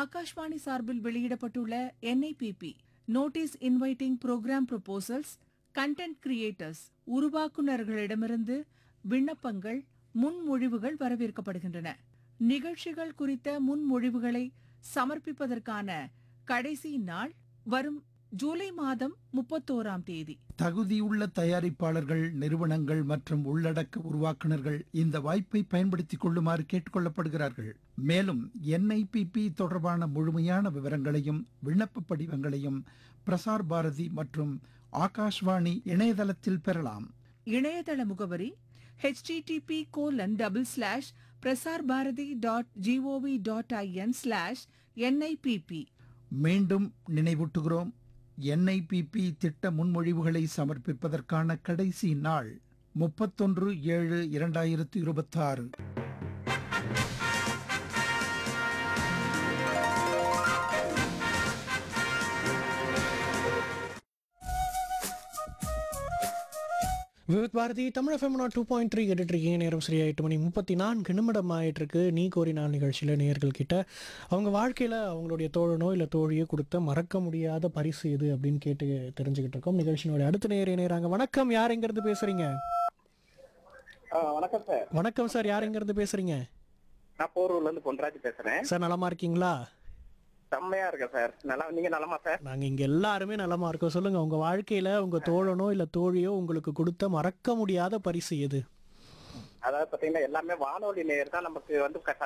ஆகாஷ்வாணி சார்பில் வெளியிடப்பட்டுள்ள NIPP notice inviting programme proposals content creators உருவாக்குநர்களிடமிருந்து விண்ணப்பங்கள் முன்மொழிவுகள் வரவேற்கப்படுகின்றன நிகழ்ச்சிகள் குறித்த முன்மொழிவுகளை சமர்ப்பிப்பதற்கான கடைசி நாள் வரும் ஜூலை மாதம் முப்பத்தோராம் தேதி தகுதியுள்ள தயாரிப்பாளர்கள் நிறுவனங்கள் மற்றும் உள்ளடக்க உருவாக்குனர்கள் இந்த வாய்ப்பை பயன்படுத்திக் கொள்ளுமாறு கேட்டுக்கொள்ளப்படுகிறார்கள் மேலும் என்ஐபிபி தொடர்பான முழுமையான விவரங்களையும் விண்ணப்ப படிவங்களையும் பிரசார் பாரதி மற்றும் ஆகாஷ்வாணி இணையதளத்தில் பெறலாம் இணையதள முகவரி http colon double slash Prasar Bharati dot GOV dot IN slash NIPP மீண்டும் நினைவூட்டுகிறோம் என்ஐபிபி திட்ட முன்மொழிவுகளை சமர்ப்பிப்பதற்கான கடைசி நாள் முப்பத்தொன்று ஏழு இரண்டாயிரத்து இருபத்தாறு Vividh Bharati Tamil FM two point three இருக்கீங்க நேரம் சரியா எட்டு மணி முப்பத்தி நான்கு நிமிடம் ஆயிட்டு இருக்கு நீ கோரி நாள் நிகழ்ச்சியில் நேயர்கள் கிட்ட அவங்க வாழ்க்கையில் அவங்களுடைய தோழனோ இல்லை தோழியோ கொடுத்த மறக்க முடியாத பரிசு எது அப்படின்னு கேட்டு தெரிஞ்சுக்கிட்டு இருக்கோம் நிகழ்ச்சியினுடைய அடுத்த நேர் இணையறாங்க வணக்கம் யார் எங்கேருந்து பேசுறீங்க ஆ, வணக்கம் சார் வணக்கம் சார் யார் எங்கேருந்து பேசுறீங்க நான் போரூர்ல இருந்து பொன்ராஜ் பேசுறேன் சார் நலமா இருக்கீங்களா செம்மையா இருக்கேன் சார் நல்லா நீங்க நலமா சார் நாங்கள் இங்கே எல்லாருமே நலமா இருக்கோம் சொல்லுங்க உங்க வாழ்க்கையில் உங்க தோழனோ இல்லை தோழியோ உங்களுக்கு கொடுத்த மறக்க முடியாத பரிசு எது அதாவது பாத்தீங்கன்னா எல்லாமே வானொலி நேயர் தான் நமக்கு வந்து க-